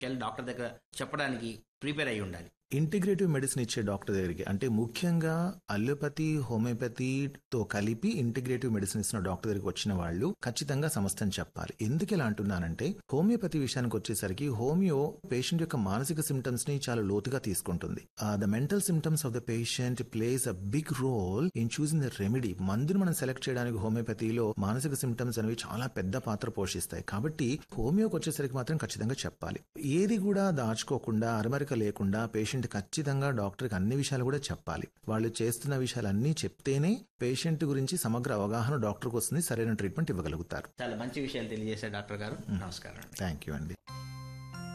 వెళ్ళి డాక్టర్ దగ్గర చెప్పడానికి ప్రిపేర్ అయి ఉండాలి ఇంటిగ్రేటివ్ మెడిసిన్ ఇచ్చే డాక్టర్ దగ్గరికి అంటే ముఖ్యంగా అల్లోపతి హోమియోపతితో కలిపి ఇంటిగ్రేటివ్ మెడిసిన్ ఇస్తున్న డాక్టర్ దగ్గరికి వచ్చిన వాళ్ళు ఖచ్చితంగా సమస్యను చెప్పాలి ఎందుకు ఇలా అంటున్నానంటే హోమియోపతి విషయానికి వచ్చేసరికి హోమియో పేషెంట్ యొక్క మానసిక సిమ్టమ్స్ ని చాలా లోతుగా తీసుకుంటుంది the mental symptoms of the patient plays a big role in choosing the remedy మందును మనం సెలెక్ట్ చేయడానికి హోమియోపతిలో మానసిక సిమ్టమ్స్ అనేవి చాలా పెద్ద పాత్ర పోషిస్తాయి కాబట్టి హోమియోకి వచ్చేసరికి మాత్రం ఖచ్చితంగా చెప్పాలి ఏది కూడా దాచుకోకుండా అరమరిక లేకుండా పేషెంట్ ఖచ్చితంగా డాక్టర్కి అన్ని విషయాలు కూడా చెప్పాలి వాళ్ళు చేస్తున్న విషయాలన్నీ చెప్తేనే పేషెంట్ గురించి సమగ్ర అవగాహన డాక్టర్కి వస్తుంది సరైన ట్రీట్మెంట్ ఇవ్వగలుగుతారు చాలా మంచి విషయాలు తెలియజేశారు డాక్టర్ గారు నమస్కారం అండి థ్యాంక్ యూ అండి